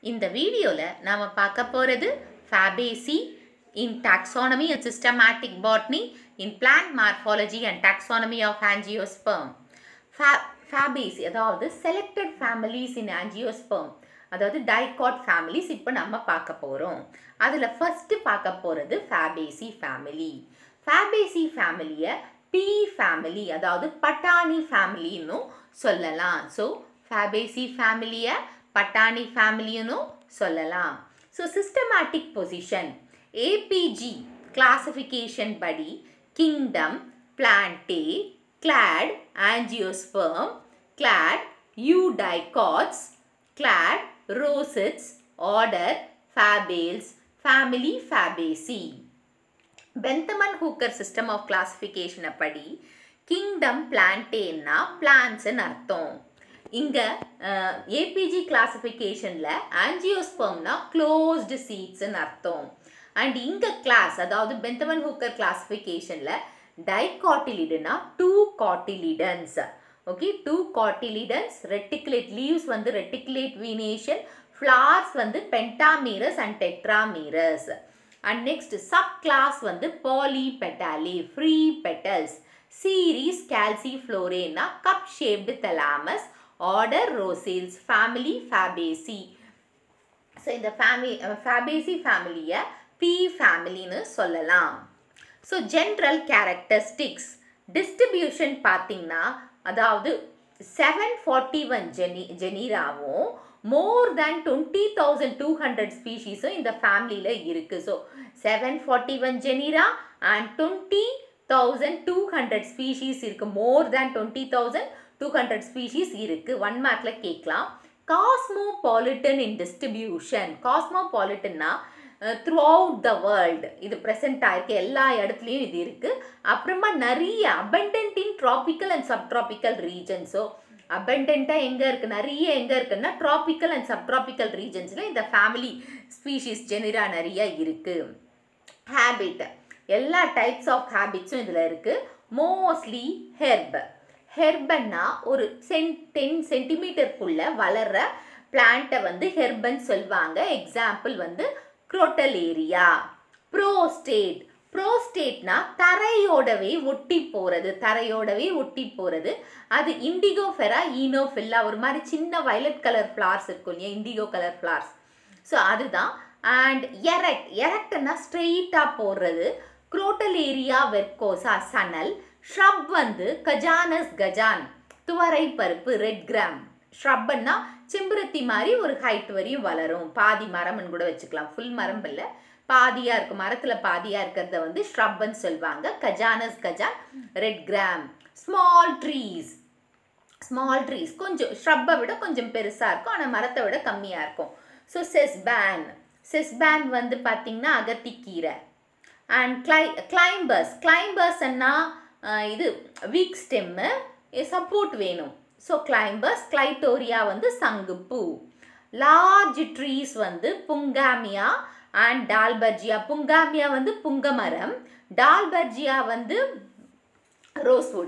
இந்த வீடியோவில் நாம் பார்க்க போகிறது Fabaceae in taxonomy and systematic botany in plant morphology and taxonomy of angiosperm ஃபே ஃபேபேசி அதாவது செலக்டட் ஃபேமிலிஸ் இன் ஆஞ்சியோஸ்பெர்ம் அதாவது டைகாட் ஃபேமிலிஸ் இப்போ நம்ம பார்க்க போகிறோம் அதில் ஃபஸ்ட்டு பார்க்க போகிறது ஃபேபேசி ஃபேமிலி ஃபேபேசி ஃபேமிலியை பி ஃபேமிலி அதாவது பட்டாணி ஃபேமிலின்னு சொல்லலாம் ஸோ ஃபேபேசி ஃபேமிலியை பட்டாணி ஃபேமிலின்னு சொல்லலாம் so systematic position APG classification படி kingdom Plantae clade angiosperm clade eudicots clade rosids order Fabales family Fabaceae Bentham Hooker system of கிளாசிஃபிகேஷனை படி கிங்டம் பிளான்டேன்னா பிளான்ட்ஸ்ன்னு அர்த்தம் இங்கே ஏபிஜி கிளாசிஃபிகேஷனில் ஆஞ்சியோஸ்பம்னா க்ளோஸ்டு சீட்ஸ்ன்னு அர்த்தம் அண்ட் இங்கே கிளாஸ் அதாவது பெந்தமன் ஹூக்கர் கிளாசிஃபிகேஷனில் டைகாட்டிலிடுனா two cotyledons okay two cotyledons reticulate leaves வந்து ரெட்டிகுலேட் வீனேஷன் ஃப்ளார்ஸ் வந்து pentamerous and tetramerous and next sub class வந்து polypetalae free petals series Calyciflorae cup shaped thalamus order Rosales family Fabaceae so இந்த family Fabaceae ஃபேமிலியை pea ஃபேமிலின்னு சொல்லலாம் so general characteristics distribution பார்த்திங்கன்னா அதாவது seven forty one ஜெனி ஜெனீராவும் more than twenty thousand two hundred ஸ்பீஷீஸும் இந்த ஃபேமிலியில் இருக்குது so seven forty one genera and twenty thousand two hundred species இருக்குது more than twenty thousand two hundred species இருக்குது ஒன் மார்க்கில் கேட்கலாம் காஸ்மோபாலிட்டன் இன் டிஸ்ட்ரிபியூஷன் காஸ்மோபாலிட்டன்னா த்ரூ அவுட் த வேர்ல்டு இது ப்ரெசென்ட் ஆயிருக்கு எல்லா இடத்துலையும் இது இருக்குது அப்புறமா நிறைய abundant in tropical and subtropical region so அபண்டண்ட்டாக எங்கே இருக்குது நிறைய எங்கே இருக்குன்னா ட்ராபிக்கல் அண்ட் சப்ட்ராபிக்கல் ரீஜன்ஸில் இந்த ஃபேமிலி ஸ்பீஷீஸ் ஜெனிரா நிறைய இருக்குது ஹேபிட் எல்லா டைப்ஸ் ஆஃப் ஹேபிட்ஸும் இதில் இருக்குது மோஸ்ட்லி ஹெர்ப் ஹெர்பன்னா ஒரு சென் டென் சென்டிமீட்டருக்குள்ளே வளர்கிற பிளான்ட்டை வந்து ஹெர்பன் சொல்லுவாங்க எக்ஸாம்பிள் வந்து குரோட்டலேரியா ப்ரோஸ்டேட் ப்ரோஸ்டேட்னா தரையோடவே ஒட்டி போகிறது தரையோடவே ஒட்டி போகிறது அது இண்டிகோஃபெரா ஈனோஃபில்லா ஒரு மாதிரி சின்ன வயலட் கலர் ஃப்ளார்ஸ் இருக்கும் இல்லையா இண்டிகோ கலர் ஃப்ளார்ஸ் ஸோ அதுதான் அண்ட் எரக்ட் எரக்ட்னா ஸ்ட்ரெயிட்டாக போடுறது குரோட்டலேரியா வெர்கோசா சனல் ஷ்ரப் வந்து கஜானஸ் கஜான் துவரை பருப்பு ரெட் கிராம் ஷ்ரப்புன்னா செம்பருத்தி மாதிரி ஒரு ஹைட் வரையும் வளரும் பாதி மரம்னு கூட வச்சுக்கலாம் ஃபுல் மரம் இல்லை பாதியாக இருக்கும் மரத்தில் பாதியாக இருக்கிறத வந்து ஷ்ரப்புன்னு சொல்லுவாங்க Cajanus cajan red gram small trees small trees கொஞ்சம் ஷ்ரப்பை விட கொஞ்சம் பெருசாக இருக்கும் ஆனால் மரத்தை விட கம்மியாக இருக்கும் ஸோ செஸ்பேன் செஸ்பேன் வந்து பார்த்திங்கன்னா அகத்திக்கீரை அண்ட் கிளை கிளைம்பர்ஸ் கிளைம்பர்ஸ்ன்னா இது வீக் ஸ்டெம்மு சப்போர்ட் வேணும் ஸோ கிளைம்பர்ஸ் கிளைட்டோரியா வந்து சங்குப்பூ லார்ஜ் ட்ரீஸ் வந்து புங்காமியா அண்ட் டால்பர்ஜியா புங்காமியா வந்து புங்கமரம் டால்பர்ஜியா வந்து ரோஸ்வுட்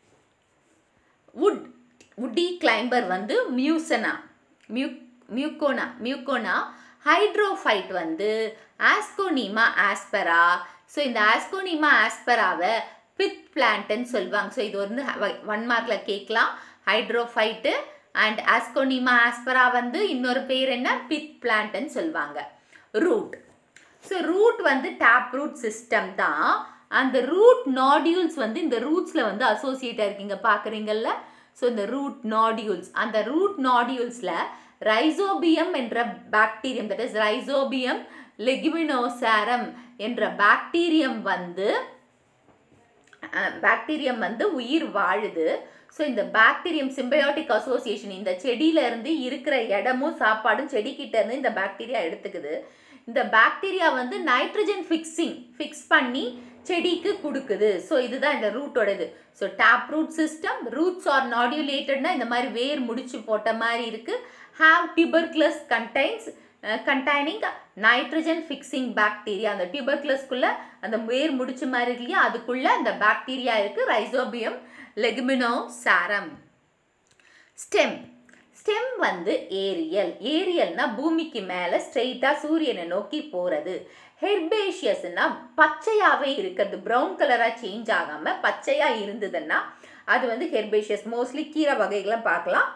வுட் வுட்டி கிளைம்பர் வந்து மியூசனா மியூ மியூக்கோனா மியூக்கோனா ஹைட்ரோஃபைட் வந்து ஆஸ்கோனிமா ஆஸ்பரா ஸோ இந்த ஆஸ்கோனிமா ஆஸ்பராவை பித் பிளான்ட்னு சொல்லுவாங்க ஸோ இது வந்து ஒன் மார்க்கில் கேட்கலாம் ஹைட்ரோஃபைட்டு அண்ட் ஆஸ்கோனிமா ஆஸ்பரா வந்து இன்னொரு பேர் என்ன பித் பிளான்ட்னு சொல்லுவாங்க ரூட் ஸோ ரூட் வந்து டேப் ரூட் சிஸ்டம் தான் அந்த ரூட் நாடியூல்ஸ் வந்து இந்த ரூட்ஸில் வந்து அசோசியேட்டாக இருக்கீங்க பார்க்குறீங்கல்ல ஸோ இந்த ரூட் நாடியூல்ஸ் அந்த ரூட் நாடியூல்ஸில் ரைசோபியம் என்ற bacterium that is Rhizobium leguminosarum என்ற பாக்டீரியம் வந்து பாக்டீரியம் வந்து உயிர் வாழுது ஸோ இந்த பாக்டீரியம் சிம்பயோட்டிக் அசோசியேஷன் இந்த செடியிலேருந்து இருக்கிற இடமும் சாப்பாடும் செடிக்கிட்ட இருந்து இந்த பாக்டீரியா எடுத்துக்குது இந்த பாக்டீரியா வந்து நைட்ரஜன் ஃபிக்ஸிங் ஃபிக்ஸ் பண்ணி செடிக்கு கொடுக்குது ஸோ இதுதான் இந்த ரூட்டோட இது so tap root system roots are நாடியுலேட்டட்னா இந்த மாதிரி வேர் முடிச்சு போட்ட மாதிரி இருக்குது have tubercles contains containing nitrogen fixing bacteria அந்த டியூபர்குலஸ்குள்ளே அந்த வேர் முடிச்ச மாதிரி இருக்கு இல்லையா அதுக்குள்ளே அந்த பாக்டீரியா இருக்குது Rhizobium leguminosarum stem stem வந்து ஏரியல் ஏரியல்னா பூமிக்கு மேலே ஸ்ட்ரெயிட்டாக சூரியனை நோக்கி போகிறது ஹெர்பேஷியஸ்னா பச்சையாகவே இருக்கிறது ப்ரௌன் கலராக சேஞ்ச் ஆகாமல் பச்சையாக இருந்ததுன்னா அது வந்து ஹெர்பேஷியஸ் மோஸ்ட்லி கீரை வகைகளை பார்க்கலாம்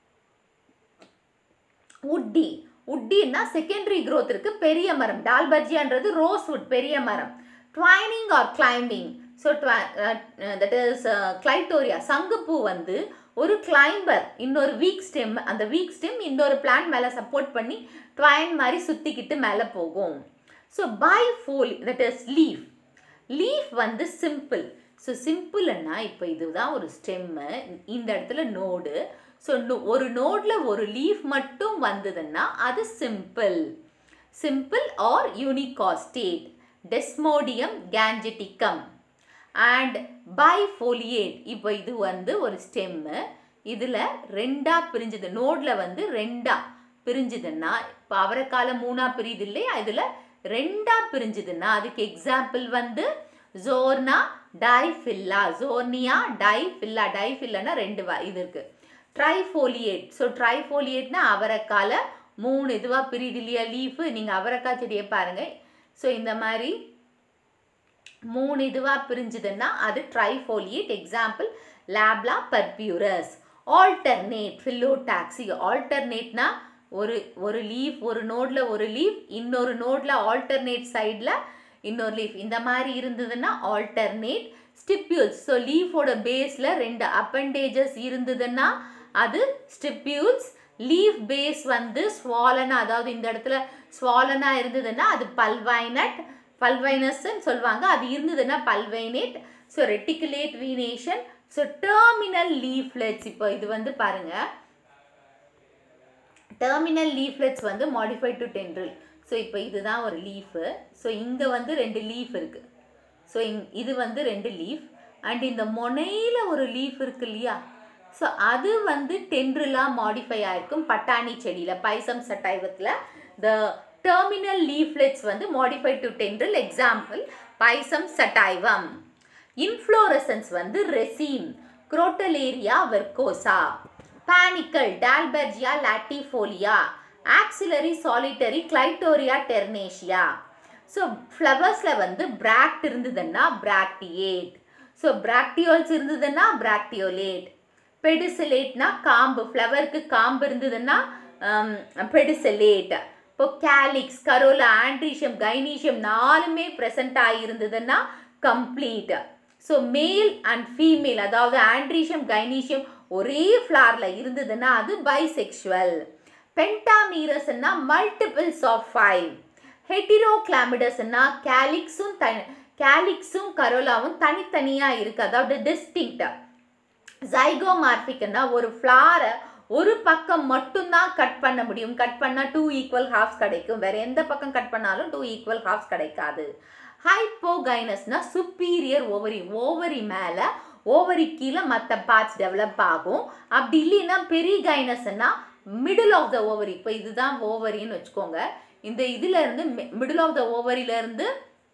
உட்டி உட்டின்னா செகண்டரி growth இருக்கு பெரிய மரம் டால்பர்ஜியான்றது ரோஸ்வுட் பெரிய மரம் twining or climbing so that is Clitoria சங்குப்பூ வந்து ஒரு கிளைம்பர் இன்னொரு வீக் ஸ்டெம் அந்த வீக் ஸ்டெம் இன்னொரு பிளான்ட் மேலே சப்போர்ட் பண்ணி ட்வைன் மாதிரி சுற்றிக்கிட்டு மேலே போகும் ஸோ பை ஃபோல் தட் இஸ் லீஃப் லீஃப் வந்து சிம்பிள் ஸோ சிம்பிள்னா இப்போ இதுதான் ஒரு ஸ்டெம்மு இந்த இடத்துல நோடு ஸோ ஒரு நோடில் ஒரு லீஃப் மட்டும் வந்ததுன்னா அது simple simple or unicostate Desmodium gangeticum and bifoliate இப்போ இது வந்து ஒரு ஸ்டெம்மு இதில் ரெண்டாக பிரிஞ்சுது நோடில் வந்து ரெண்டாக பிரிஞ்சுதுன்னா இப்போ அவரைக்கால மூணாக பிரியுது இல்லையா இதில் ரெண்டாக பிரிஞ்சுதுன்னா அதுக்கு எக்ஸாம்பிள் வந்து ஜோர்னா டைஃபில்லா ஜோர்னியா டைஃபில்லா டைஃபில்லானா ரெண்டு வ இது இருக்குது ட்ரைஃபோலியேட் ஸோ ட்ரைஃபோலியேட்னா அவரைக்கால மூணு இதுவாக பிரியுது இல்லையா லீஃபு நீங்கள் அவரைக்காய் செடியை பாருங்கள் ஸோ இந்த மாதிரி மூணு இதுவாக பிரிஞ்சுதுன்னா அது ட்ரைஃபோலியேட் எக்ஸாம்பிள் லேப்லா பர்பியூரஸ் ஆல்டர்னேட் ஃபில்லோடாக்சி ஆல்டர்னேட்னா ஒரு ஒரு லீஃப் ஒரு நோடில் ஒரு லீஃப் இன்னொரு நோடில் ஆல்டர்னேட் சைடில் இன்னொரு லீஃப் இந்த மாதிரி இருந்ததுன்னா ஆல்டர்னேட் ஸ்டிப்யூல்ஸ் ஸோ லீஃபோட பேஸில் ரெண்டு அப்பண்டேஜஸ் இருந்ததுன்னா அது ஸ்டிப்யூல்ஸ் லீஃப் பேஸ் வந்து ஸ்வாலனா அதாவது இந்த இடத்துல ஸ்வாலனா இருந்ததுன்னா அது பல்வைனட் பல்வைனஸ்ன்னு சொல்லுவாங்க அது இருந்ததுன்னா pulvinate so reticulate venation so terminal leaflets இப்போ இது வந்து பாருங்க டெர்மினல் லீஃப்லெட்ஸ் வந்து மாடிஃபைட் டு டென்ட்ரல் ஸோ இப்போ இதுதான் ஒரு லீஃபு ஸோ இங்கே வந்து ரெண்டு லீஃப் இருக்குது ஸோ இங் இது வந்து ரெண்டு லீஃப் அண்ட் இந்த முனையில் ஒரு லீஃப் இருக்கு இல்லையா ஸோ அது வந்து டென்ட்ரலாக மாடிஃபை ஆயிருக்கும் பட்டாணி செடியில் பைசம் சட்டைவத்தில் த டெர்மினல் லீஃப்லெட்ஸ் வந்து modified to tendril example Pisum sativum inflorescence வந்து raceme Crotalaria verrucosa panicle Dalbergia latifolia axillary solitary Clitoria ternatea so ஃப்ளவர்ஸில் வந்து பிராக்ட் இருந்ததுன்னா பிராக்டியேட் ஸோ பிராக்டியோல்ஸ் இருந்ததுன்னா பிராக்டியோலேட் பெடிசலேட்னா காம்பு ஃப்ளவருக்கு காம்பு இருந்ததுன்னா பெடிசலேட் இப்போ கேலிக்ஸ் கரோலா ஆண்ட்ரீஷியம் கைனீஷியம் நாலுமே ப்ரெசண்ட் ஆகியிருந்ததுன்னா complete so male and female அதாவது ஆண்ட்ரீஷியம் கைனீஷியம் ஒரே ஃப்ளாரில் இருந்ததுன்னா அது பைசெக்ஷுவல் பென்டாமீரஸ்னா மல்டிபிள்ஸ் ஆஃப் ஃபைவ் ஹெட்டிரோகிளாமிடஸ்னா கேலிக்ஸும் த கேலிக்ஸும் கரோலாவும் தனித்தனியாக இருக்குது அதாவது டிஸ்டிங்க்ட் ஜைகோமார்பிக்னா ஒரு ஃப்ளாரை ஒரு பக்கம் மட்டும்தான் கட் பண்ண முடியும் கட் பண்ணால் டூ ஈக்குவல் ஹாஃப்ஸ் கிடைக்கும் வேற எந்த பக்கம் கட் பண்ணாலும் டூ ஈக்குவல் ஹாஃப்ஸ் கிடைக்காது ஹைப்போகைனஸ்னா சுப்பீரியர் ஓவரி ஓவரி மேலே ஓவரி கீழே மற்ற பார்ட்ஸ் டெவலப் ஆகும் அப்படி இல்லைன்னா பெரிகைனஸ்னா மிடில் ஆஃப் த ஓவரி இப்போ இதுதான் ஓவரின்னு வச்சுக்கோங்க இந்த இதுல இருந்து மிடில் ஆஃப் த ஓவரியிலேருந்து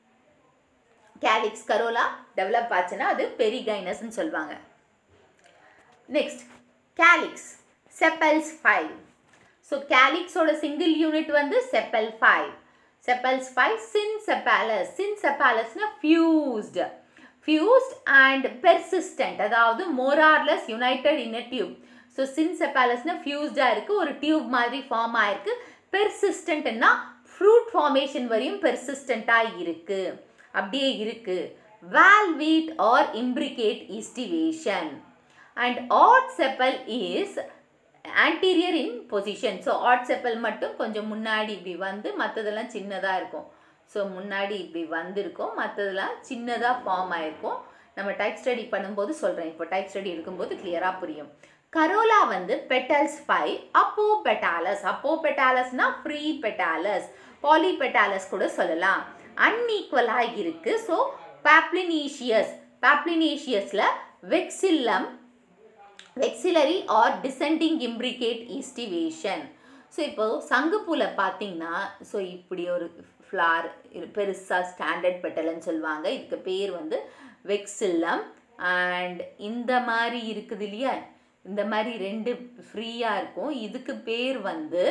கேலிக்ஸ் கரோலா டெவலப் ஆச்சுன்னா அது பெரிகைனஸ்ன்னு சொல்லுவாங்க next calyx sepals five so கேலிக்ஸோட சிங்கிள் யூனிட் வந்து sepal five sepals five synsepalous சின் செப்பாலஸ்னா ஃபியூஸ்டு ஃபியூஸ்ட் அண்ட் பெர்சிஸ்டன்ட் அதாவது more or less united in a tube so சின் செப்பாலஸ்னா ஃபியூஸ்டாக இருக்குது ஒரு டியூப் மாதிரி ஃபார்ம் ஆயிருக்கு பெர்சிஸ்டன்ட்னா ஃப்ரூட் ஃபார்மேஷன் வரையும் பெர்சிஸ்டண்ட்டாக இருக்குது அப்படியே இருக்குது valvate or imbricate estivation and odd sepal is anterior in position so odd sepal மட்டும் கொஞ்சம் முன்னாடி இப்படி வந்து மற்றதெல்லாம் சின்னதாக இருக்கும் ஸோ முன்னாடி இப்படி வந்திருக்கும் மற்றதெல்லாம் சின்னதாக ஃபார்ம் ஆயிருக்கும் நம்ம டைப் ஸ்டடி பண்ணும்போது சொல்கிறேன் இப்போ டைப் ஸ்டடி எடுக்கும்போது கிளியராக புரியும் கரோலா வந்து பெட்டல்ஸ் ஃபைவ் அப்போ பெட்டாலஸ் அப்போ பெட்டாலஸ்னா ஃப்ரீ பெட்டாலஸ் பாலி பெட்டாலஸ் கூட சொல்லலாம் அன்ஈக்குவலாக இருக்குது ஸோ பாப்ளினீஷியஸ் பாப்ளினீஷியஸில் vexillum vexillary or descending imbricate aestivation so இப்போ சங்குப்பூவில் பார்த்தீங்கன்னா ஸோ இப்படி ஒரு ஃப்ளார் பெருசாக ஸ்டாண்டர்ட் பெட்டல்னு சொல்லுவாங்க இதுக்கு பேர் வந்து வெக்சில்லம் அண்ட் இந்த மாதிரி இருக்குது இல்லையா இந்த மாதிரி ரெண்டு ஃப்ரீயாக இருக்கும் இதுக்கு பேர் வந்து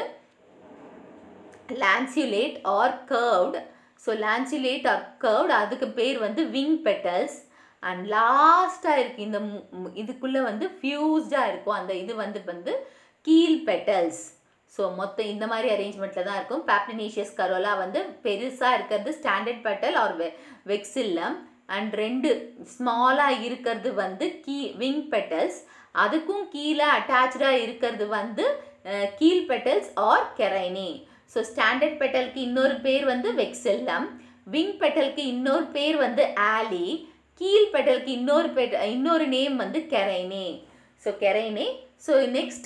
lanceolate or curved so lanceolate or curved அதுக்கு பேர் வந்து விங் பெட்டல்ஸ் அண்ட் லாஸ்ட்டாக இருக்குது இந்த மு- மு- இதுக்குள்ளே வந்து ஃபியூஸ்டாக இருக்கும் அந்த இது வந்து வந்து கீல் பெட்டல்ஸ் ஸோ மொத்தம் இந்த மாதிரி அரேஞ்ச்மெண்ட்டில் தான் இருக்கும் பாப்ளினேஷியஸ் கரோலா வந்து பெருசாக இருக்கிறது ஸ்டாண்டர்ட் பெட்டல் ஆர் வெ வெக்ஸில்லம் அண்ட் ரெண்டு ஸ்மாலாக இருக்கிறது வந்து கீ விங் பெட்டல்ஸ் அதுக்கும் கீழே அட்டாச்சாக இருக்கிறது வந்து keel petals or carinae so standard பெட்டலுக்கு இன்னொரு பேர் வந்து வெக்ஸெல்லம் விங் பெட்டலுக்கு இன்னொரு பேர் வந்து ஆலி கீல் பெட்டலுக்கு இன்னொரு பெட் இன்னொரு நேம் வந்து carinae so carinae so next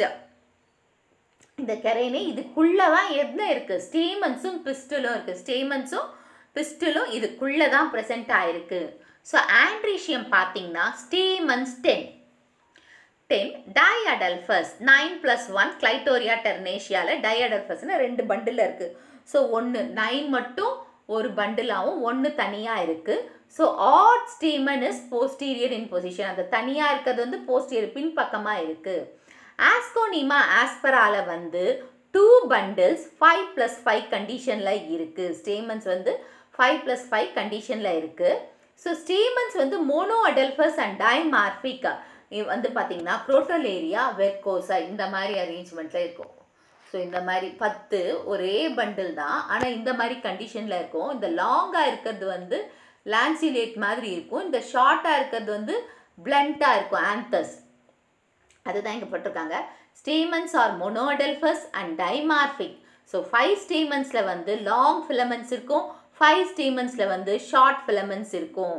இந்த கெரைனே இதுக்குள்ளே தான் என்ன இருக்குது ஸ்டேமன்ஸும் பிஸ்டலும் இருக்குது ஸ்டேமன்ஸும் பிஸ்டலும் இதுக்குள்ளே தான் ப்ரெசென்ட் ஆயிருக்கு ஸோ ஆண்ட்ரீஷியம் பார்த்தீங்கன்னா stamens ten ten diadelphous nine plus one Clitoria டெர்னேஷியாவில் டயடல்ஃபஸ்னு ரெண்டு பண்டில் இருக்குது ஸோ ஒன்று நைன் மட்டும் ஒரு பண்டிலாகவும் ஒன்று தனியாக இருக்குது so odd stamen is posterior in position அந்த தனியாக இருக்கிறது வந்து போஸ்டீரியர் பின்பக்கமாக இருக்குது ஆஸ்கோனிமா ஆஸ்பரால வந்து two bundles five plus five கண்டிஷனில் இருக்குது ஸ்டேமன்ஸ் வந்து ஃபைவ் ப்ளஸ் ஃபைவ் கண்டிஷனில் இருக்குது ஸோ ஸ்டேமன்ஸ் வந்து மோனோ அடல்ஃபஸ் அண்ட் டைமார்பிக் வந்து பார்த்தீங்கன்னா குரோட்டோலேரியா வெர்கோசா இந்த மாதிரி அரேஞ்ச்மெண்ட்டில் இருக்கும் ஸோ இந்த மாதிரி பத்து ஒரே பண்டில் தான் ஆனால் இந்த மாதிரி கண்டிஷனில் இருக்கும் இந்த லாங்காக இருக்கிறது வந்து லான்சிலேட் மாதிரி இருக்கும் இந்த ஷார்ட்டாக இருக்கிறது வந்து பிளண்ட்டாக இருக்கும் ஆந்தஸ் அதுதான் இங்கே போட்டிருக்காங்க stamens are monadelphous and dimorphic so five ஸ்டேமன்ஸில் வந்து லாங் ஃபிலமெண்ட்ஸ் இருக்கும் ஃபைவ் ஸ்டேமன்ஸில் வந்து ஷார்ட் ஃபிலமெண்ட்ஸ் இருக்கும்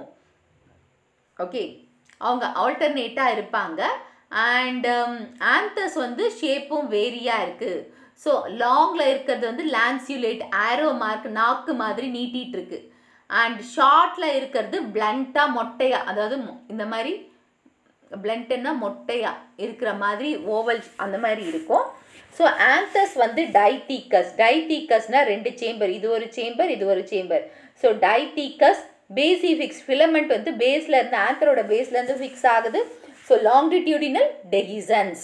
ஓகே அவங்க ஆல்டர்னேட்டாக இருப்பாங்க அண்ட் ஆந்தஸ் வந்து ஷேப்பும் வேரியாக இருக்குது ஸோ லாங்கில் இருக்கிறது வந்து லான்சியுலேட் ஆரோ மார்க் நாக்கு மாதிரி நீட்டிகிட்டு இருக்கு அண்ட் ஷார்ட்டில் இருக்கிறது பிளண்ட்டாக மொட்டையாக அதாவது மொ- இந்த மாதிரி பிளண்ட்டுன்னா மொட்டையாக இருக்கிற மாதிரி ஓவல் அந்த மாதிரி இருக்கும் ஸோ ஆந்தஸ் வந்து டைத்தீக்கஸ் டைத்தீக்கஸ்னால் ரெண்டு சேம்பர் இது ஒரு சேம்பர் இது ஒரு சேம்பர் ஸோ டைத்தீக்கஸ் பேசி ஃபிக்ஸ் ஃபிலமெண்ட் வந்து பேஸில் இருந்து ஆந்தரோட பேஸ்லேருந்து ஃபிக்ஸ் ஆகுது ஸோ லாங்கிடியூடினல் டெகிசன்ஸ்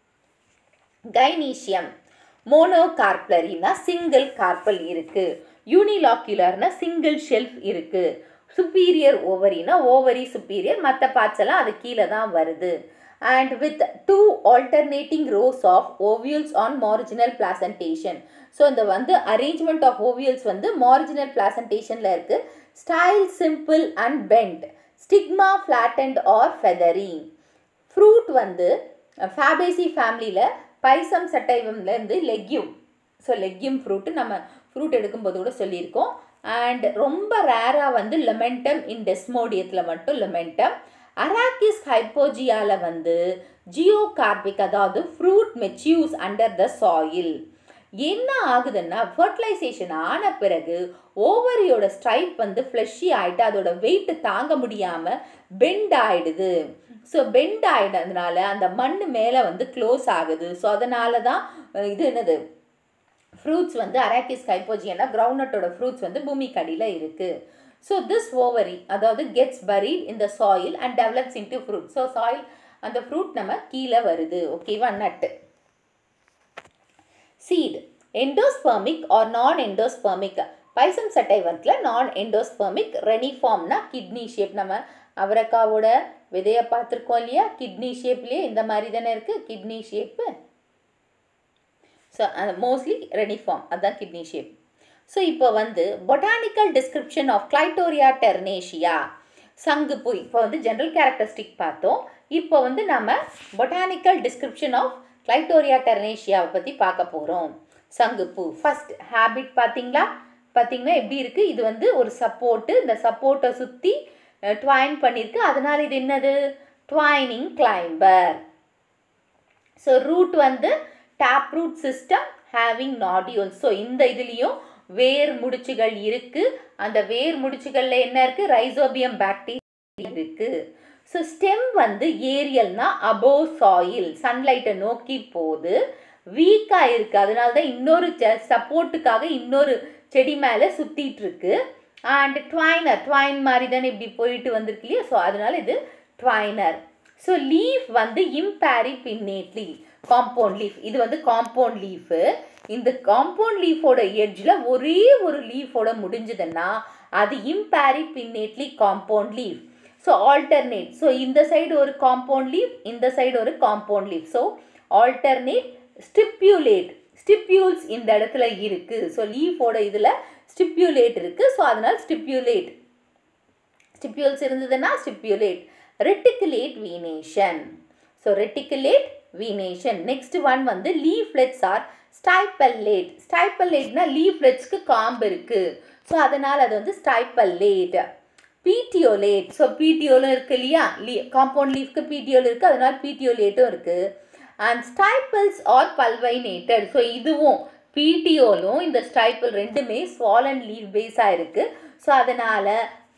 கைனீஷியம் மோனோகார்ப்லரினா சிங்கிள் கார்பல் இருக்கு யூனிலாக்குலர்னா சிங்கிள் ஷெல்ஃப் இருக்கு சுப்பீரியர் ஓவரினா ஓவரி சுப்பீரியர் மற்ற பார்ட்ஸ் எல்லாம் அது கீழே தான் வருது and with two alternating rows of ovules on marginal placentation so இந்த வந்து அரேஞ்ச்மெண்ட் ஆஃப் ஓவியல்ஸ் வந்து மார்ஜினல் பிளாசன்டேஷனில் இருக்குது style simple and bent stigma flattened or feathery fruit வந்து ஃபேபேசி ஃபேமிலியில் பைசம் சட்டைவம்லேருந்து லெக்யூம் ஸோ லெக்யூம் ஃப்ரூட்டு நம்ம ஃப்ரூட் எடுக்கும்போது கூட சொல்லியிருக்கோம் அண்ட் ரொம்ப ரேராக வந்து லெமெண்டம் இன் டெஸ்மோடியத்தில் மட்டும் லெமெண்டம் அராக்கிஸ் ஹைப்போஜியாவில் வந்து ஜியோகார்பிக் அதாவது fruit matures under the soil என்ன ஆகுதுன்னா ஃபர்டிலைசேஷன் ஆன பிறகு ஓவரியோட ஸ்ட்ரைப் வந்து ஃப்ளஷி ஆகிட்டு அதோட வெயிட் தாங்க முடியாமல் பெண்ட் ஆயிடுது ஸோ பெண்ட் ஆகிடுறதுனால அந்த மண் மேலே வந்து க்ளோஸ் ஆகுது ஸோ அதனால தான் அஹ், இது என்னது ஃப்ரூட்ஸ் வந்து அராக்கிஸ் ஹைப்போஜியனா கிரவுண்ட்நட்டோட ஃப்ரூட்ஸ் வந்து பூமிக்கு அடியில் இருக்குது ஸோ திஸ் ஓவரி அதாவது gets buried in the soil and develops into fruit so soil அந்த ஃப்ரூட் நம்ம கீழே வருது ஓகேவா nut seed endospermic or non endospermic Pisum சட்டைவத்தில் நான் எண்டோஸ்பெர்மிக் ரெனிஃபார்ம்னா கிட்னி ஷேப் நம்ம அவரைக்காவோட விதையை பார்த்துருக்கோம் இல்லையா கிட்னி ஷேப்லேயே இந்த மாதிரி தானே இருக்குது kidney shape so mostly reniform அதுதான் கிட்னி ஷேப் ஸோ இப்போ வந்து botanical description of Clitoria ternatea சங்குப்பூ இப்போ வந்து ஜென்ரல் கேரக்டரிஸ்டிக் பார்த்தோம் இப்போ வந்து நம்ம பொட்டானிக்கல் டிஸ்கிரிப்ஷன் ஆஃப் கிளைட்டோரியா டெர்னேஷியாவை பற்றி பார்க்க போகிறோம் சங்குப்பூ ஃபர்ஸ்ட் ஹேபிட் பார்த்தீங்களா பார்த்தீங்கன்னா எப்படி இருக்குது இது வந்து ஒரு சப்போர்ட்டு இந்த சப்போர்ட்டை சுற்றி ட்வைன் பண்ணியிருக்கு அதனால் இது என்னது ட்வைனிங் கிளைம்பர் ஸோ ரூட் வந்து tap root system having nodule so இந்த இதுலேயும் வேர் முடிச்சுகள் இருக்கு அந்த வேர் முடிச்சுகளில் என்ன இருக்கு ரைசோபியம் பாக்டீரியா இருக்கு ஸோ ஸ்டெம் வந்து ஏரியல்னா அபோவ் சாயில் சன்லைட்டை நோக்கி போகுது வீக்காக இருக்குது அதனால தான் இன்னொரு சப்போர்ட்டுக்காக இன்னொரு செடி மேலே சுற்றிட்டு இருக்கு அண்ட் ட்வைனர் ட்வைன் மாதிரி தானே இப்படி போயிட்டு வந்திருக்கு இல்லையா ஸோ அதனால இது ட்வைனர் ஸோ லீஃப் வந்து இம்பேரி பின்னேட்லி காம்பவுண்ட் லீஃப் இது வந்து காம்பவுண்ட் லீஃபு இந்த காம்பவுண்ட் லீஃபோட எட்ஜில் ஒரே ஒரு லீஃபோட முடிஞ்சதுன்னா அது imparipinnately compound leaf so alternate so இந்த சைடு ஒரு காம்பவுண்ட் லீஃப் இந்த சைடு ஒரு compound leaf so alternate stipulate stipules இந்த இடத்துல இருக்குது ஸோ லீஃபோட இதில் ஸ்டிப்யூலேட் இருக்குது ஸோ அதனால் ஸ்டிப்யூலேட் ஸ்டிப்யூல்ஸ் இருந்ததுன்னா stipulate reticulate venation so reticulate venation next one வந்து லீஃப்லெட்ஸ் ஆர் ஸ்டைப்பல்லேட் ஸ்டைப்பல்லேட்னா லீஃப்லெட்ஸ்க்கு காம்பு இருக்குது ஸோ அதனால் அது வந்து ஸ்டைப்பல்லேட் பீட்டியோலேட் ஸோ பீட்டியோலும் இருக்குது இல்லையா லீ காம்பவுண்ட் லீஃப்க்கு பீட்டியோல் இருக்குது அதனால் பீட்டியோலேட்டும் இருக்குது and stipels are pulvinated so இதுவும் பீட்டியோலும் இந்த ஸ்டைப்பிள் ரெண்டுமே ஸ்வாலன் லீஃப் பேஸாக இருக்குது ஸோ அதனால்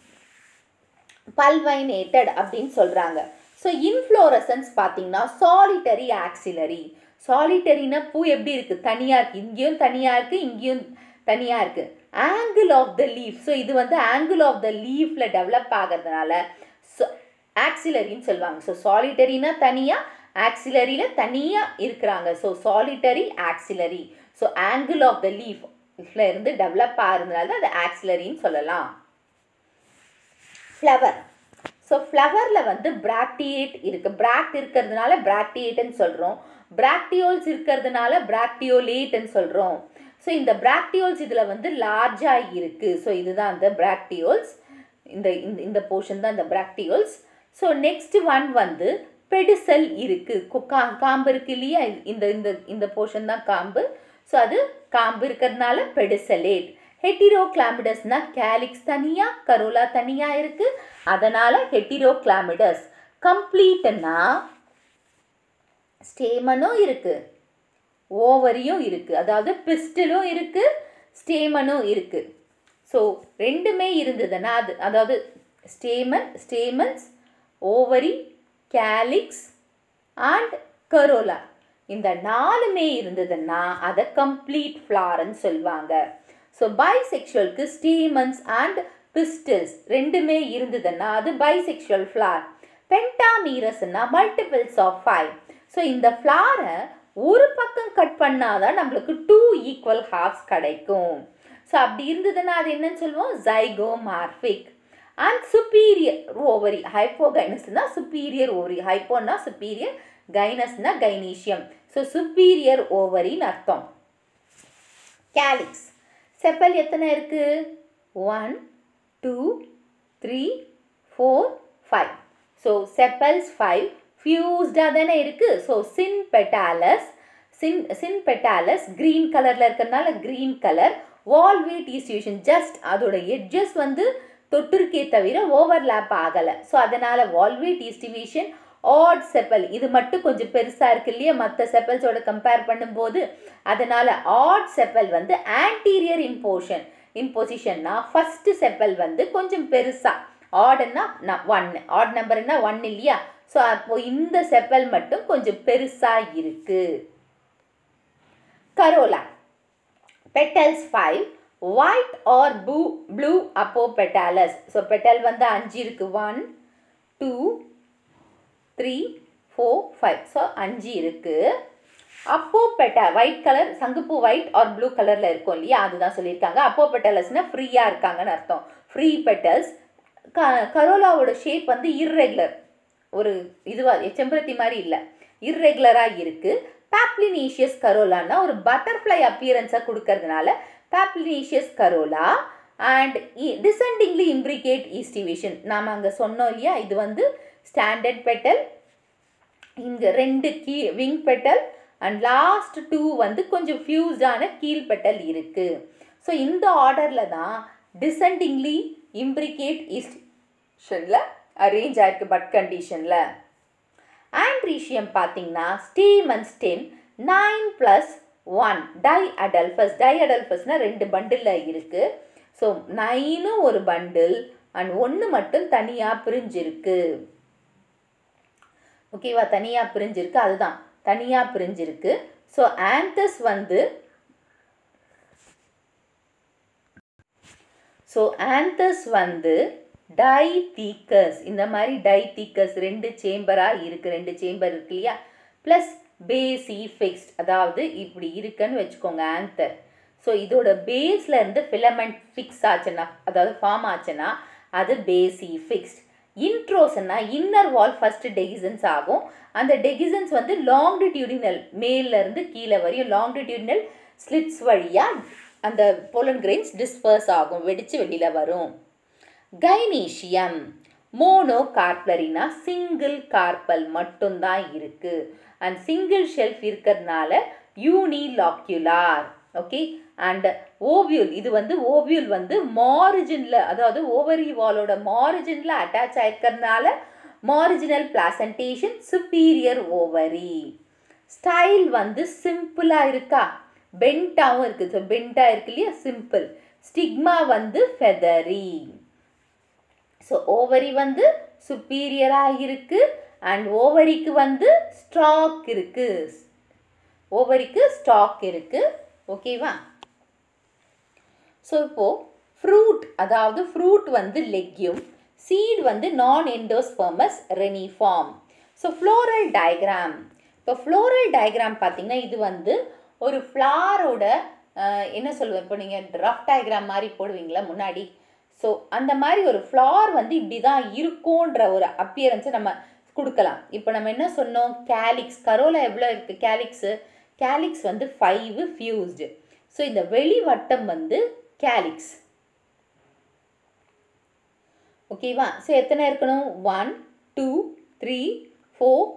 பல்வைனேட்டட் அப்படின்னு சொல்கிறாங்க ஸோ இன்ஃப்ளோரசன்ஸ் பார்த்தீங்கன்னா சாலிட்டரி ஆக்சிலரி சாலிட்டரினா பூ எப்படி இருக்குது தனியாக இருக்குது இங்கேயும் தனியாக இருக்குது இங்கேயும் தனியாக இருக்குது angle of the leaf so இது வந்து ஆங்கிள் ஆஃப் த லீஃபில் டெவலப் ஆகிறதுனால ஆக்சிலரின்னு சொல்லுவாங்க ஸோ சாலிட்டரினா தனியாக ஆக்சிலரியில் தனியாக இருக்கிறாங்க so solitary axillary so angle of the லீஃப்ல இருந்து டெவலப் ஆகிறதுனால அது ஆக்சிலரின்னு சொல்லலாம் ஃப்ளவர் ஸோ ஃப்ளவரில் வந்து பிராக்டியேட் இருக்குது பிராக்ட் இருக்கிறதுனால பிராக்டியேட்னு சொல்கிறோம் பிராக்டியோல்ஸ் இருக்கிறதுனால பிராக்டியோலேட்னு சொல்கிறோம் ஸோ இந்த பிராக்டியோல்ஸ் இதில் வந்து லார்ஜாக இருக்குது ஸோ இதுதான் அந்த பிராக்டியோல்ஸ் இந்த இந்த இந்த போர்ஷன் தான் இந்த பிராக்டியோல்ஸ் ஸோ நெக்ஸ்ட் ஒன் வந்து பெடிசல் இருக்குது கா காம்பு இருக்குது இல்லையா இந்த இந்த இந்த போர்ஷன் தான் காம்பு ஸோ அது காம்பு இருக்கிறதுனால பெடிசலேட் ஹெட்டிரோ கிளாமிடஸ்னா கேலிக்ஸ் தனியாக கரோலா தனியாக இருக்குது அதனால் ஹெட்டிரோ கிளாமிடஸ் கம்ப்ளீட்னா ஸ்டேமனும் இருக்குது ஓவரியும் இருக்குது அதாவது பிஸ்டலும் இருக்குது ஸ்டேமனும் இருக்குது ஸோ ரெண்டுமே இருந்ததுன்னா அது அதாவது stamen stamens ovary calyx and corolla இந்த நாலுமே இருந்ததுன்னா அதை கம்ப்ளீட் ஃப்ளார்னு சொல்லுவாங்க ஸோ பைசெக்ஷுவலுக்கு ஸ்டீமன்ஸ் அண்ட் பிஸ்டல்ஸ் ரெண்டுமே இருந்ததுன்னா அது பைசெக்ஷுவல் ஃப்ளார் பென்டாமீரஸ்னா மல்டிபிள்ஸ் ஆஃப் ஃபைவ் ஸோ இந்த ஃப்ளாரை ஒரு பக்கம் கட் பண்ணாதான் நம்மளுக்கு டூ ஈக்குவல் ஹாஃப்ஸ் கிடைக்கும் ஸோ அப்படி இருந்ததுன்னா அது என்னன்னு சொல்லுவோம் ஜைகோமார்பிக் அண்ட் சுப்பீரியர் ஓவரி ஹைப்போகைனஸ்னா சுப்பீரியர் ஓவரி ஹைப்போனா சுப்பீரியர் கைனஸ்னா கைனீஷியம் ஸோ சுப்பீரியர் ஓவரின்னு அர்த்தம் கேலிக்ஸ் செப்பல் எத்தனை இருக்குது one two three four five so sepals five ஃபியூஸ்டாக தானே இருக்குது ஸோ சின் பெட்டாலஸ் சின் சின் பெட்டாலஸ் க்ரீன் கலரில் இருக்கிறதுனால green colour valvate aestivation just அதோட எட்ஜஸ் வந்து தொட்டிருக்கே தவிர ஓவர்லேப் ஆகலை ஸோ அதனால் வால்வே டிஸ்டிவியூஷன் ஆட் செப்பல் இது மட்டும் கொஞ்சம் பெருசாக இருக்கு இல்லையா மற்ற செப்பல்ஸோட கம்பேர் பண்ணும்போது அதனால் ஆட் செப்பல் வந்து ஆன்டீரியர் இம்போஷன் இம்போசிஷன்னா ஃபஸ்ட்டு செப்பல் வந்து கொஞ்சம் பெருசாக ஆடுன்னா ஒன் ஆட் நம்பர்னா ஒன் இல்லையா ஸோ அப்போ இந்த செப்பல் மட்டும் கொஞ்சம் பெருசாக இருக்குது corolla petals five white or blue blue அப்போ பெட்டாலஸ் ஸோ பெட்டல் வந்து அஞ்சு இருக்குது one two three four five so அஞ்சு இருக்குது அப்போ பெட்டா ஒயிட் கலர் சங்குப்பூ ஒயிட் ஆர் ப்ளூ கலரில் இருக்கும் இல்லையா அதுதான் சொல்லியிருக்காங்க அப்போ பெட்டலஸ்னால் ஃப்ரீயாக இருக்காங்கன்னு அர்த்தம் ஃப்ரீ பெட்டல்ஸ் க கரோலாவோட ஷேப் வந்து இர்ரெகுலர் ஒரு இதுவாக செம்பருத்தி மாதிரி இல்லை இர்ரெகுலராக இருக்குது பேப்ளினீஷியஸ் கரோலான்னா ஒரு பட்டர்ஃப்ளை அப்பியரன்ஸை கொடுக்கறதுனால papilionaceous corolla and descendingly imbricate aestivation நாம் அங்கே சொன்னோம் இல்லையா இது வந்து ஸ்டாண்டர்ட் பெட்டல் இங்கே ரெண்டு கீ wing petal and last two வந்து கொஞ்சம் ஃபியூஸ்டான கீழ் பெட்டல் இருக்குது ஸோ இந்த ஆர்டரில் தான் டிசெண்டிங்லி இம்ப்ரிகேட் ஈஸ்டிஷனில் அரேஞ்ச் ஆயிருக்கு பட் கண்டிஷனில் ஆண்ட்ரீஷியம் பார்த்தீங்கன்னா stamen stem nine plus one diadelphous டை அடல்ஃபஸ்னால் ரெண்டு பண்டிலில் இருக்குது ஸோ நைனும் ஒரு பண்டில் அண்ட் ஒன்று மட்டும் தனியாக பிரிஞ்சிருக்கு ஓகேவா தனியாக பிரிஞ்சிருக்கு அதுதான் தனியாக பிரிஞ்சிருக்கு ஸோ ஆந்தஸ் வந்து ஸோ ஆந்தஸ் வந்து டைதீக்கஸ் இந்த மாதிரி டைதீக்கஸ் ரெண்டு சேம்பராக இருக்குது ரெண்டு சேம்பர் இருக்கு இல்லையா ப்ளஸ் பேசி ஃபிக்ஸ்ட் அதாவது இப்படி இருக்குன்னு வச்சுக்கோங்க ஆன்சர் ஸோ இதோட பேஸில் இருந்து ஃபிலமெண்ட் ஃபிக்ஸ் ஆச்சுன்னா அதாவது ஃபார்ம் ஆச்சுன்னா அது பேசி ஃபிக்ஸ்ட் இன்ட்ரோஸ்னா இன்னர் வால் ஃபஸ்ட்டு டெகிசன்ஸ் ஆகும் அந்த டெகிசன்ஸ் வந்து லாங்கிடியூடினல் மேலேருந்து கீழே வரையும் லாங்கிடியூடினல் ஸ்லிட்ஸ் வழியாக அந்த போலன் கிரெயின்ஸ் டிஸ்பர்ஸ் ஆகும் வெடித்து வெளியில் வரும் கைனீஷியம் மோனோ கார்ப்லரினா சிங்கிள் கார்பல் மட்டும்தான் இருக்குது அண்ட் சிங்கிள் ஷெல்ஃப் இருக்கிறதுனால யூனிலாக்யுலார் ஓகே அண்ட் ஓவியூல் இது வந்து ஓவியூல் வந்து மாரிஜினில் அதாவது ஓவரி வாலோட மாரிஜினில் அட்டாச் ஆயிருக்கிறதுனால marginal placentation superior ovary style வந்து சிம்பிளாக இருக்கா பென்ட்டாகவும் இருக்குது ஸோ பென்ட்டாக இருக்கு இல்லையா சிம்பிள் ஸ்டிக்மா வந்து ஃபெதரி ஸோ ஓவரி வந்து சுப்பீரியராக இருக்குது அண்ட் ஓவரிக்கு வந்து ஸ்டாக் இருக்குது ஓவரிக்கு ஸ்டாக் இருக்குது ஓகேவா ஸோ இப்போது ஃப்ரூட் அதாவது ஃப்ரூட் வந்து லெக்யூம் சீட் வந்து non endospermous reniform so floral diagram இப்போ ஃப்ளோரல் டயக்ராம் பார்த்தீங்கன்னா இது வந்து ஒரு ஃப்ளாரோட என்ன சொல்லுவேன் இப்போ நீங்கள் ரஃப் டயக்ராம் மாதிரி போடுவீங்களா முன்னாடி ஸோ அந்த மாதிரி ஒரு ஃப்ளார் வந்து இப்படி தான் இருக்கும்ன்ற ஒரு அப்பியரன்ஸை நம்ம கொடுக்கலாம் இப்போ நம்ம என்ன சொன்னோம் கேலிக்ஸ் கரோலா எவ்வளோ இருக்குது கேலிக்ஸு கேலிக்ஸ் வந்து ஃபைவு ஃபியூஸ்டு ஸோ இந்த வெளிவட்டம் வந்து கேலிக்ஸ் ஓகேவா ஸோ எத்தனை இருக்கணும் one two three four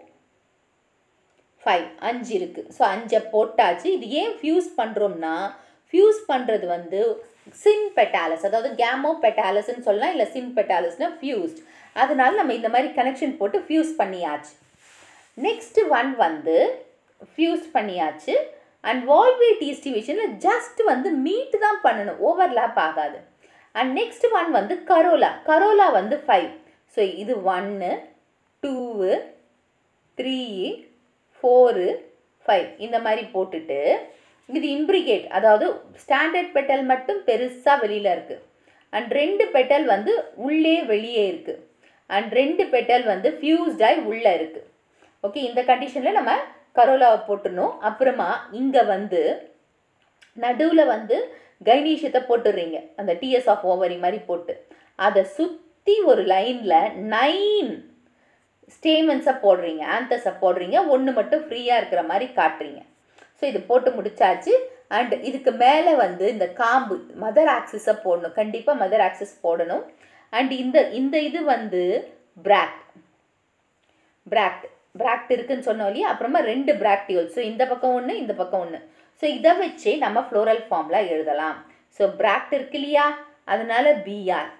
five அஞ்சு இருக்குது ஸோ அஞ்சை போட்டாச்சு இது ஏன் ஃபியூஸ் பண்ணுறோம்னா ஃபியூஸ் பண்ணுறது வந்து சின் பெட்டாலஸ் அதாவது கேமோ பெட்டாலஸ்ன்னு சொல்லலாம் இல்லை சின் பெட்டாலஸ்னால் ஃபியூஸ்ட் அதனால நம்ம இந்த மாதிரி கனெக்ஷன் போட்டு ஃபியூஸ் பண்ணியாச்சு நெக்ஸ்ட்டு ஒன் வந்து ஃபியூஸ் பண்ணியாச்சு அண்ட் வால்வே டீஸ்டிவேஷனில் ஜஸ்ட் வந்து மீட் தான் பண்ணணும் ஓவர்லேப் ஆகாது அண்ட் நெக்ஸ்ட் ஒன் வந்து கரோலா கரோலா வந்து ஃபைவ் ஸோ இது ஒன்று டூவு த்ரீ ஃபோரு ஃபைவ் இந்த மாதிரி போட்டுட்டு இது இம்ப்ரிகேட் அதாவது ஸ்டாண்டர்ட் பெட்டல் மட்டும் பெருசாக வெளியில் இருக்குது அண்ட் ரெண்டு பெட்டல் வந்து உள்ளே வெளியே இருக்குது அண்ட் ரெண்டு பெட்டல் வந்து ஃபியூஸ்டாய் உள்ளே இருக்குது ஓகே இந்த கண்டிஷனில் நம்ம கரோலாவை போட்டுடணும் அப்புறமா இங்கே வந்து நடுவில் வந்து கைனீஷத்தை போட்டுடுறீங்க அந்த டிஎஸ் ஆஃப் ஓவரி மாதிரி போட்டு அதை சுற்றி ஒரு லைனில் நைன் ஸ்டேமன்ஸை போடுறீங்க ஆந்தஸை போடுறீங்க ஒன்று மட்டும் ஃப்ரீயாக இருக்கிற மாதிரி காட்டுறீங்க ஸோ இது போட்டு முடிச்சாச்சு அண்ட் இதுக்கு மேலே வந்து இந்த காம்பு மதர் ஆக்சிஸை போடணும் கண்டிப்பாக மதர் ஆக்சிஸ் போடணும் அண்ட் இந்த இந்த இது வந்து பிராக்ட் பிராக்ட் பிராக்ட் இருக்குன்னு சொன்னோம் இல்லையா அப்புறமா ரெண்டு பிராக்டியோல் ஸோ இந்த பக்கம் ஒன்று இந்த பக்கம் ஒன்று ஸோ இதை வச்சே நம்ம ஃப்ளோரல் ஃபார்மில் எழுதலாம் ஸோ பிராக்ட் இருக்கு இல்லையா அதனால பிஆர்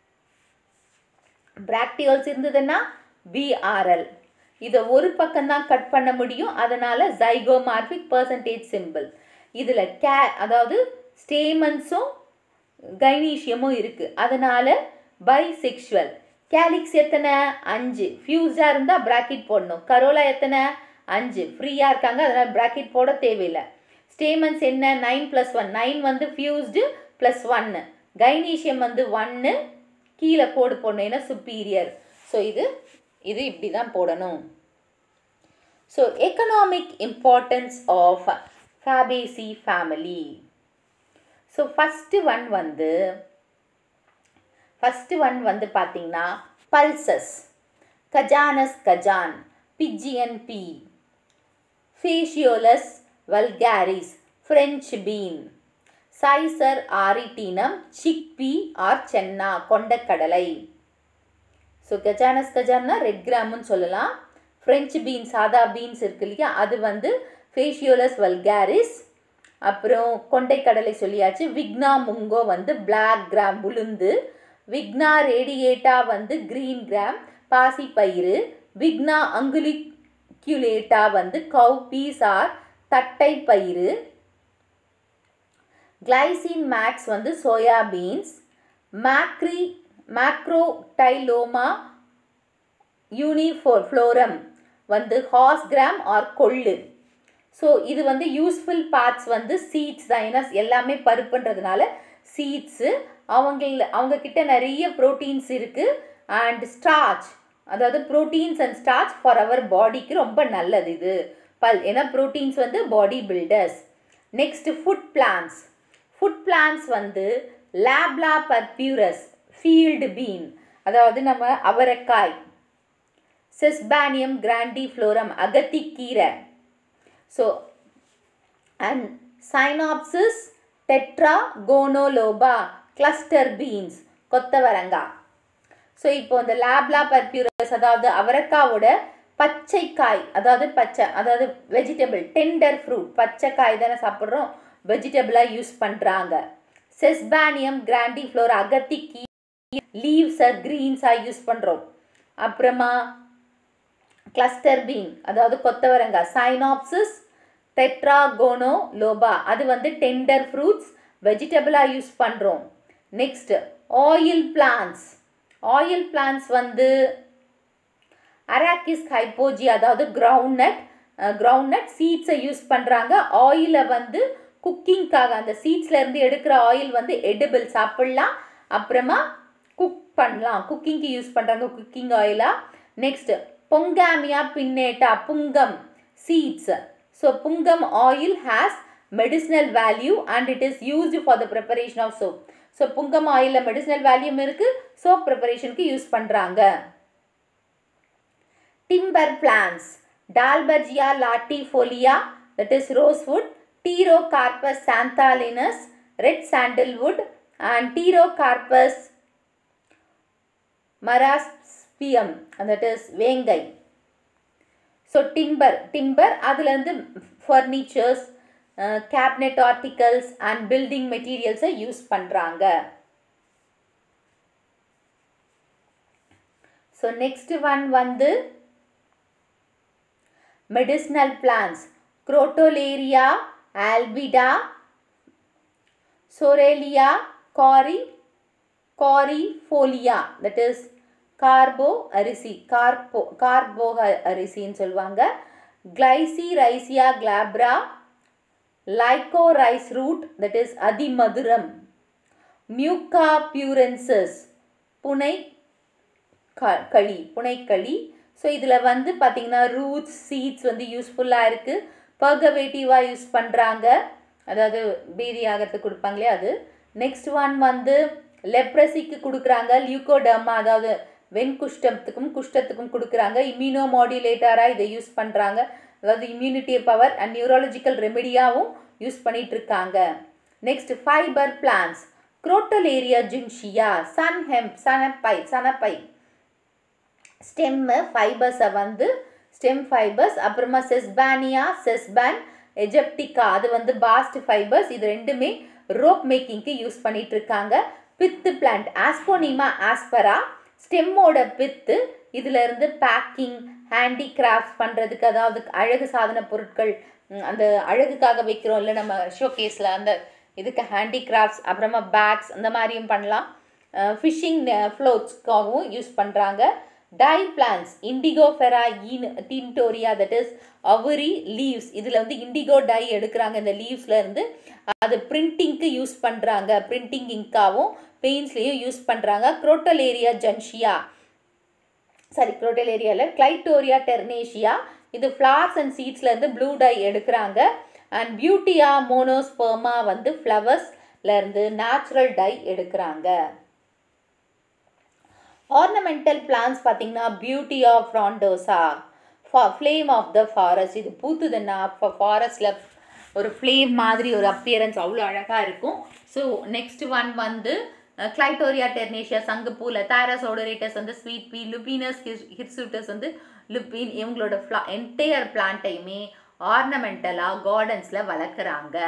பிராக்டியோல்ஸ் இருந்ததுன்னா பிஆர்எல் இதை ஒரு பக்கம் தான் கட் பண்ண முடியும் அதனால் ஜைகோமார்பிக் பர்சன்டேஜ் சிம்பிள் இதில் கே அதாவது ஸ்டேமன்ஸும் கைனீஷியமும் இருக்குது அதனால் பைசெக்ஷுவல் கேலிக்ஸ் எத்தனை அஞ்சு ஃபியூஸாக இருந்தால் ப்ராக்கெட் போடணும் கரோலா எத்தனை அஞ்சு ஃப்ரீயாக இருக்காங்க அதனால் ப்ராக்கெட் போட தேவையில்லை ஸ்டேமன்ஸ் என்ன நைன் ப்ளஸ் ஒன் நைன் வந்து ஃபியூஸ்டு ப்ளஸ் ஒன்று கைனீஷியம் வந்து ஒன்று கீழே கோடு போடணும் ஏன்னா சுப்பீரியர் ஸோ இது இது இப்படி தான் போடணும் so economic importance of Fabaceae family so first one வந்து ஃபஸ்ட்டு ஒன் வந்து பார்த்திங்கன்னா pulses Cajanus cajan pigeon pea Phaseolus vulgaris French bean Cicer arietinum chickpea or chana கொண்டக்கடலை ஸோ கஜானஸ் கஜான்னா ரெட் கிராம்னு சொல்லலாம் ஃப்ரெஞ்சு பீன்ஸ் சாதா பீன்ஸ் இருக்கு இல்லையா அது வந்து ஃபேஷியோலஸ் வல்காரிஸ் அப்புறம் கொண்டைக்கடலை சொல்லியாச்சு விக்னா முங்கோ வந்து பிளாக் கிராம் உளுந்து விக்னா ரேடியேட்டா வந்து கிரீன் கிராம் பாசிப்பயிறு விக்னா அங்குலிக்யூலேட்டா வந்து கவ் பீஸ் ஆர் தட்டை பயிறு கிளைசின் மேக்ஸ் வந்து சோயா பீன்ஸ் மேக்ரி மேக்ரோடைலோமா யூனிஃபோர் ஃப்ளோரம் வந்து ஹாஸ் கிராம் ஆர் கொள்ளு ஸோ இது வந்து யூஸ்ஃபுல் பார்ட்ஸ் வந்து சீட்ஸ் தான் ஏன்னா எல்லாமே பருப்புன்றதுனால சீட்ஸு அவங்க அவங்க கிட்ட நிறைய ப்ரோட்டீன்ஸ் இருக்குது அண்ட் ஸ்டார்ச் அதாவது proteins and starch for our பாடிக்கு ரொம்ப நல்லது இது பல் ஏன்னா ப்ரோட்டீன்ஸ் வந்து body builders next food plants food plants வந்து லேப்லா பர்பியூரஸ் ஃபீல்டு பீன் அதாவது நம்ம அவரைக்காய் செஸ்பானியம் கிராண்டிஃப்ளோரம் அகத்திக்கீரை so and Cyamopsis tetragonoloba cluster beans கொத்தவரங்காய் ஸோ இப்போ இந்த லேப்லா பர்பியூரஸ் அதாவது அவரைக்காவோட பச்சை காய் அதாவது பச்சை அதாவது வெஜிடபிள் டெண்டர் ஃப்ரூட் பச்சை காய் தானே சாப்பிட்றோம் வெஜிடபிளாக யூஸ் பண்ணுறாங்க செஸ்பானியம் கிராண்டிஃப்ளோர் அகத்தி கீ லீவ்ஸை க்ரீன்ஸாக யூஸ் பண்ணுறோம் அப்புறமா கிளஸ்டர் பீன் அதாவது கொத்தவரங்காய் சைனாப்சிஸ் டெட்ராகோனோ லோபா அது வந்து டெண்டர் ஃப்ரூட்ஸ் வெஜிடபிளாக யூஸ் பண்ணுறோம் next oil plants oil plants வந்து அராக்கிஸ் ஹைப்போஜி அதாவது கிரவுண்ட் நட் கிரவுண்ட் நட் சீட்ஸை யூஸ் பண்ணுறாங்க ஆயிலை வந்து குக்கிங்க்காக அந்த சீட்ஸ்லேருந்து எடுக்கிற ஆயில் வந்து எடிபிள் சாப்பிட்லாம் அப்புறமா குக் பண்ணலாம் குக்கிங்க்கு யூஸ் பண்ணுறாங்க குக்கிங் ஆயிலாக next Pongamia pinnata pungam seeds so pungam oil has medicinal value and it is used for the preparation of soap so புங்கம் ஆயிலில் மெடிசினல் வேல்யூம் இருக்குது சோப் ப்ரிப்பரேஷனுக்கு யூஸ் பண்ணுறாங்க timber plants dalbergia latifolia that is rosewood pterocarpus xanthalinus red sandalwood and pterocarpus maraspium and that is vengai so timber timber அதுலேருந்து furnitures cabinet articles and building மெட்டீரியல்ஸை use பண்ணுறாங்க so next one வந்து medicinal plants crotalaria albida sorelia cori corifolia that is karpo arisi கார்போ கார்போ அரிசின்னு சொல்லுவாங்க Glycyrrhiza glabra liquorice root that is athimathuram Mucuna பியூரன்சஸ் புனை களி புனைக்களி ஸோ இதில் வந்து பார்த்திங்கன்னா ரூட்ஸ் சீட்ஸ் வந்து யூஸ்ஃபுல்லாக இருக்குது பர்கவேட்டிவாக யூஸ் பண்ணுறாங்க அதாவது பீதி ஆகிறதுக்கு கொடுப்பாங்களே அது நெக்ஸ்ட் ஒன் வந்து லெப்ரஸிக்கு கொடுக்குறாங்க லியூகோடர்மா அதாவது வெண்குஷ்டத்துக்கும் குஷ்டத்துக்கும் கொடுக்குறாங்க இம்யூனோ மாடுலேட்டராக இதை யூஸ் பண்ணுறாங்க அதாவது இம்யூனிட்டி பவர் அண்ட் நியூரலஜிக்கல் ரெமெடியாகவும் யூஸ் பண்ணிகிட்டு இருக்காங்க next fibre plants Crotalaria juncea sun hemp sanappai சனப்பை ஸ்டெம்மு ஃபைபர்ஸை வந்து ஸ்டெம் ஃபைபர்ஸ் அப்புறமா செஸ்பானியா செஸ்பான் எஜப்டிகா அது வந்து பாஸ்ட் ஃபைபர்ஸ் இது ரெண்டுமே ரோப் மேக்கிங்க்கு யூஸ் பண்ணிட்டு இருக்காங்க பித்து பிளான்ட் ஆஸ்போனிமா ஆஸ்பரா ஸ்டெம்மோட பித்து இதுல இருந்து பேக்கிங் ஹேண்டிகிராஃப்ட்ஸ் பண்ணுறதுக்கு அதாவது அழகு சாதன பொருட்கள் அந்த அழகுக்காக வைக்கிறோம் இல்லை நம்ம ஷோகேஸில் அந்த இதுக்கு ஹேண்டிகிராஃப்ட்ஸ் அப்புறமா பேக்ஸ் அந்த மாதிரியும் பண்ணலாம் ஃபிஷ்ஷிங் ஃப்ளோட்ஸ்க்காகவும் யூஸ் பண்ணுறாங்க டை பிளான்ஸ் இண்டிகோஃபெரா ஈன் tinctoria that is avari leaves இதில் வந்து இண்டிகோ டை எடுக்கிறாங்க இந்த லீவ்ஸில் இருந்து அது பிரிண்டிங்க்கு யூஸ் பண்ணுறாங்க பிரிண்டிங் இங்காவும் பெயிண்ட்ஸ்லேயும் யூஸ் பண்ணுறாங்க குரோட்டலேரியா ஜன்ஷியா சாரி குரோட்டலேரியாவில் கிளைட்டோரியா டெர்னேஷியா இது ஃப்ளார்ஸ் அண்ட் சீட்ஸ்லேருந்து ப்ளூ டை எடுக்கிறாங்க அண்ட் பியூட்டியா மோனோஸ்பர்மா வந்து ஃப்ளவர்ஸ்லேருந்து நேச்சுரல் டை எடுக்கிறாங்க ஆர்னமெண்டல் பிளான்ஸ் பார்த்தீங்கன்னா பியூட்டி ஆஃப் ராண்டோசா ஃபா ஃப்ளேம் ஆஃப் த ஃபாரஸ்ட் இது பூத்துதுன்னா இப்போ ஃபாரஸ்டில் ஒரு ஃப்ளேம் மாதிரி ஒரு அப்பியரன்ஸ் அவ்வளோ அழகாக இருக்கும் ஸோ நெக்ஸ்ட் ஒன் வந்து கிளைட்டோரியா டெர்னேஷியா சங்குப்பூவில் தாரசோடரேட்டஸ் வந்து ஸ்வீட் பீ லுபீனஸ் ஹிர்சூட்டஸ் வந்து லுப்பீன் இவங்களோட ஃப்ளா என்டையர் பிளான்ட்டையுமே ஆர்னமெண்டலாக கார்டன்ஸில் வளர்க்குறாங்க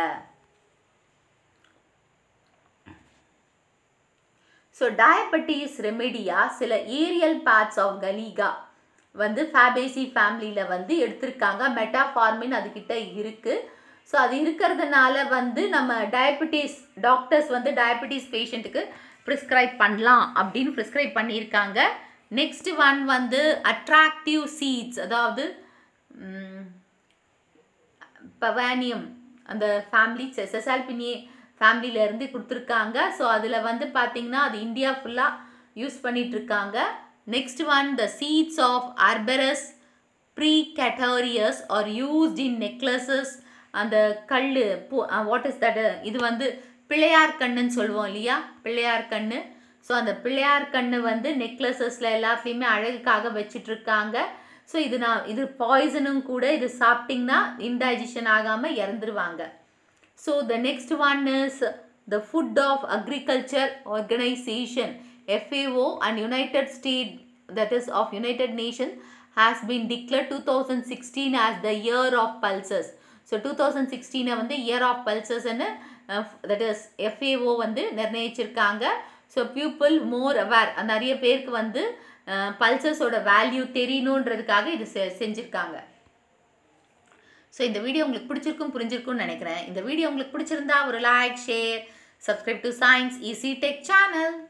ஸோ டயபெட்டிஸ் ரெமெடியா சில ஏரியல் பார்ட்ஸ் ஆஃப் கலீகா வந்து ஃபேபேசி ஃபேமிலியில் வந்து எடுத்திருக்காங்க மெட்டாஃபார்மின் அதுக்கிட்ட இருக்குது ஸோ அது இருக்கிறதுனால வந்து நம்ம டயபெட்டிஸ் டாக்டர்ஸ் வந்து டயபெட்டிஸ் பேஷண்ட்டுக்கு ப்ரிஸ்கிரைப் பண்ணலாம் அப்படின்னு ப்ரிஸ்கிரைப் பண்ணியிருக்காங்க நெக்ஸ்ட் ஒன் வந்து அட்ராக்டிவ் சீட்ஸ் அதாவது பவானியம் அந்த ஃபேமிலி செசசால்பினியே ஃபேமிலியிலேருந்து கொடுத்துருக்காங்க ஸோ அதில் வந்து பார்த்தீங்கன்னா அது இந்தியா ஃபுல்லாக யூஸ் பண்ணிட்டு இருக்காங்க next one the seeds of Abrus precatorius are used in necklaces அந்த கல் பூ வாட் இஸ் தட் இது வந்து பிள்ளையார் கண்ணுன்னு சொல்லுவோம் இல்லையா பிள்ளையார் கண்ணு ஸோ அந்த பிள்ளையார் கண்ணு வந்து நெக்லஸஸில் எல்லாத்துலேயுமே அழகுக்காக வச்சிட்டு இருக்காங்க ஸோ இது நான் இது பாய்சனும் கூட இது சாப்பிட்டிங்கன்னா இன்டைஜஷன் ஆகாமல் இறந்துருவாங்க so the next one is the food of agriculture organisation FAO and United States that is of United Nations has been declared 2016 as the year of pulses. So two thousand சிக்ஸ்டீனை வந்து year of பல்சஸ்ன்னு that is FAO வந்து நிர்ணயிச்சிருக்காங்க so people more aware நிறைய பேருக்கு வந்து பல்சஸோட value தெரியணுன்றதுக்காக இது செ செஞ்சுருக்காங்க ஸோ இந்த வீடியோ உங்களுக்கு பிடிச்சிருக்கும் புரிஞ்சிருக்கும்னு நினைக்கிறேன் இந்த வீடியோ உங்களுக்கு பிடிச்சிருந்தா ஒரு like share subscribe to science easy tech channel